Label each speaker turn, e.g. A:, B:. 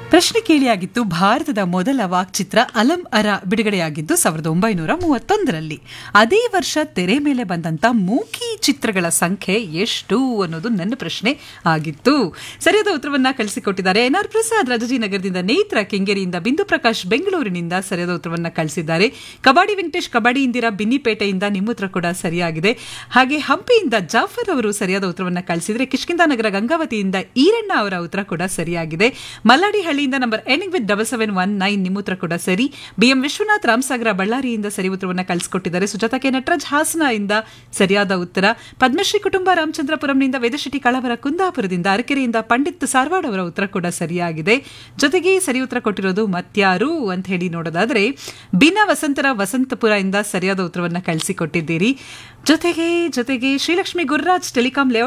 A: ಪ್ರಶ್ನೆ ಕೇಳಿಯಾಗಿತ್ತು ಭಾರತದ ಮೊದಲ ವಾಕ್ಚಿತ್ರ ಅಲಂ ಅರ ಬಿಡುಗಡೆಯಾಗಿದ್ದು ಸಾವಿರದ ಒಂಬೈನೂರ ಮೂವತ್ತೊಂದರಲ್ಲಿ ಅದೇ ವರ್ಷ ತೆರೆ ಮೇಲೆ ಬಂದಂತ ಮೂಕಿ ಚಿತ್ರಗಳ ಸಂಖ್ಯೆ ಎಷ್ಟು ಅನ್ನೋದು ನನ್ನ ಪ್ರಶ್ನೆ ಆಗಿತ್ತು ಸರಿಯಾದ ಉತ್ತರವನ್ನ ಕಳಿಸಿಕೊಟ್ಟಿದ್ದಾರೆ ಎನ್ ಆರ್ ಪ್ರಸಾದ್ ರಾಜಾಜಿನಗರದಿಂದ ನೇತ್ರ ಕೆಂಗೇರಿಯಿಂದ ಬಿಂದು ಪ್ರಕಾಶ್ ಬೆಂಗಳೂರಿನಿಂದ ಸರಿಯಾದ ಉತ್ತರವನ್ನ ಕಳಿಸಿದ್ದಾರೆ ಕಬಾಡಿ ವೆಂಕಟೇಶ್ ಕಬಾಡಿ ಇಂದಿರಾ ಬಿನ್ನಿಪೇಟೆಯಿಂದ ನಿಮ್ಮ ಉತ್ತರ ಕೂಡ ಸರಿಯಾಗಿದೆ ಹಾಗೆ ಹಂಪಿಯಿಂದ ಜಾಫರ್ ಅವರು ಸರಿಯಾದ ಉತ್ತರವನ್ನ ಕಳಿಸಿದ್ರೆ ಕಿಷ್ಕಿಂದ ನಗರ ಗಂಗಾವತಿಯಿಂದ ಈರಣ್ಣ ಅವರ ಉತ್ತರ ಕೂಡ ಸರಿಯಾಗಿದೆ ಮಲ್ಲಾಡಿಹಳ್ಳಿಯಿಂದ number ending with double seven one nine ನಿಮ್ಮ ಉತ್ತರ ಕೂಡ ಸರಿ ಬಿಎಂ ವಿಶ್ವನಾಥ್ ರಾಮಸಾಗರ ಬಳ್ಳಾರಿಯಿಂದ ಸರಿ ಉತ್ತರವನ್ನ ಕಳಿಸಿಕೊಟ್ಟಿದ್ದಾರೆ ಸುಜಾತ ಕೆ ನಟರಾಜ್ ಹಾಸನ ಇಂದ ಸರಿಯಾದ ಉತ್ತರ ಪದ್ಮಶ್ರೀ ಕುಟುಂಬ ರಾಮಚಂದ್ರಪುರಂನಿಂದ ವೇದಶೆಟ್ಟಿ ಕಳವರ ಕುಂದಾಪುರದಿಂದ ಅರಕೆರೆಯಿಂದ ಪಂಡಿತ್ ಸಾರ್ವಾಡ್ ಅವರ ಉತ್ತರ ಕೂಡ ಸರಿಯಾಗಿದೆ ಜೊತೆಗೆ ಸರಿ ಉತ್ತರ ಕೊಟ್ಟಿರೋದು ಮತ್ಯಾರು ಅಂತ ಹೇಳಿ ನೋಡೋದಾದ್ರೆ ಬಿನಾ ವಸಂತರ ವಸಂತಪುರ ಇಂದ ಸರಿಯಾದ ಉತ್ತರವನ್ನ ಕಳಿಸಿಕೊಟ್ಟಿದ್ದೀರಿ ಜೊತೆಗೆ ಜೊತೆಗೆ ಶ್ರೀಲಕ್ಷ್ಮಿ ಗುರುರಾಜ್ ಟೆಲಿಕಾಂ ಲೇಔಟ್